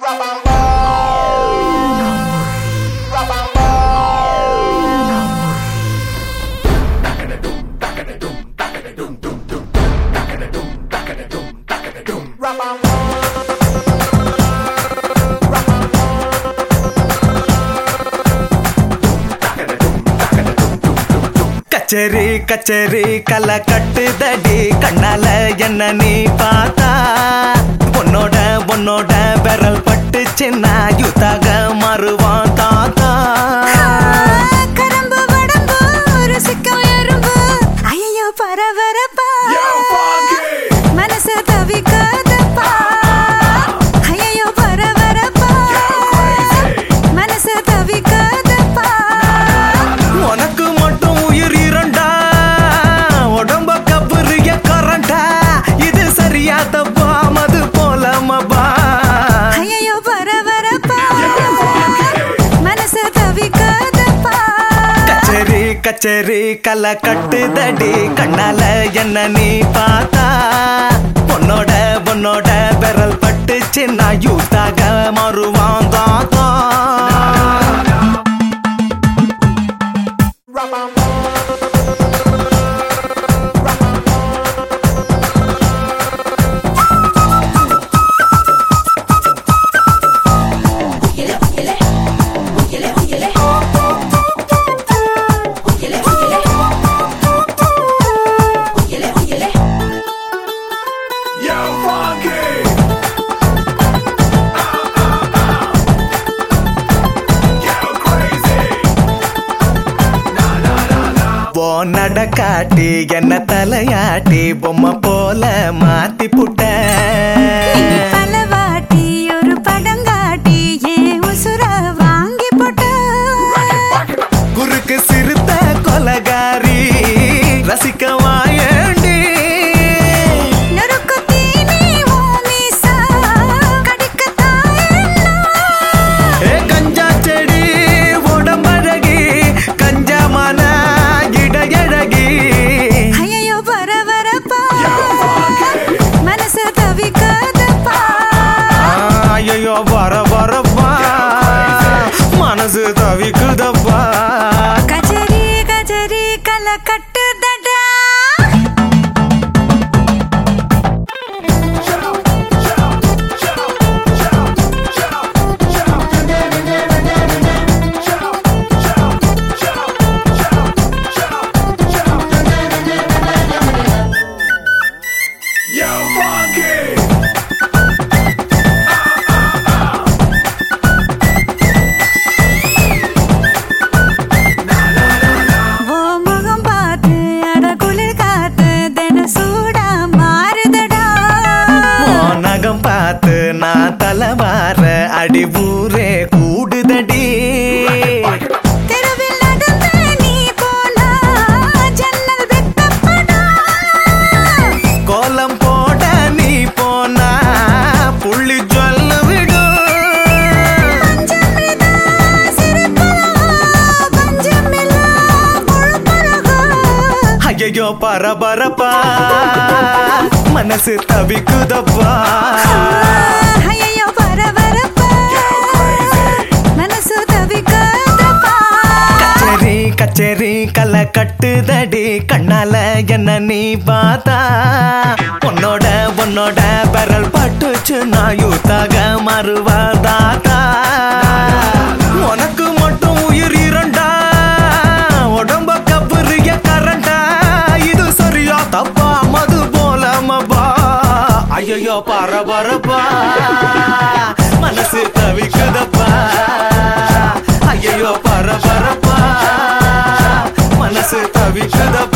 கச்சேரி கச்சேரி கலை கட்டுதடி கண்ணால என்ன நீ பார்த்தா உன்னோட உன்னோட விரல் பட்டுச்சுன்னா யுத்தாக மாறுவான் தாத்தா கரம்பு வடம்பு ருசிக்கும் எறும்பு ஐயோ பரபரப்பா மனசு தவிக்காதப்பா ஐயோ பரபரப்பா மனசு தவிக்காதப்பா உனக்கு மட்டும் உயிர் இரண்டா உடம்ப கபுரிய கரண்டா இது சரியா தப்பா மது போல மபா ஐயோ பரபரப்பா மனசு தவிக்காதப்பா கச்சேரி கச்சேரி கலை கட்டுதடி கண்ணால என்ன நீ பார்த்தா உன்னோட உன்னோட விரல் பட்டுச்சு நான் யூத்தாக மாறுவான் தாத்தா ஓ நடக்காட்டி என்ன தலையாட்டி பொம்மை போல மாத்தி புட்ட பலவாட்டி ஒரு படங்காட்டி ஏன் உசுர வாங்கி போட்ட குறுக்கு சிறுத்த கொலகாரி ரசிக்க வாயண்டி நொறுக்கு தீனி ஓ மீசா கடிக்கத்தான் ஏ கஞ்சா செடி உடம்பழகி கஞ்சா மன இடையழகி ஐயோ பரபரப்பா மனசு தவிக்காதப்பா ஐயோ வர வரப்பா மனசு தவிக்குதப்பா கஜரி கஜரி கல கட்டுதடா ஓ முகம் பார்த்து அட குளிர் காத்து தின சூடா மாறுதடா உன் நகம் பார்த்து நான் தலைவார அடி ஊரே கூடுதடி தெருவில் நடந்து நீ போனா ஜன்னல் வெட்டப்படா கோலம் போட நீ போனா புள்ளி சொல்ல விடும் பஞ்சமிதா சிரிப்பழகா பஞ்சமில்லா கொழுப்பழகா ஐயோ பரபரப்பா மனசு தவிக்குதப்பா ஐயோ பரபரப்பா மனசு தவிக்காதப்பா கச்சேரி கச்சேரி கலை கட்டுதடி கண்ணால என்ன நீ பார்த்தா உன்னோட உன்னோட விரல் பட்டுச்சு நான் யூத்தாக மறுவாதாத்தா உனக்கு மட்டும் உயிர் இரண்டா உடம்ப கபுரிய கரண்டா இது சரியா தப்பா மது போல மபா ஐயோ பரபரப்பா மனசு தவிக்குதப்பா ஐயோ பரபரப்பா மனசு தவிக்குதப்பா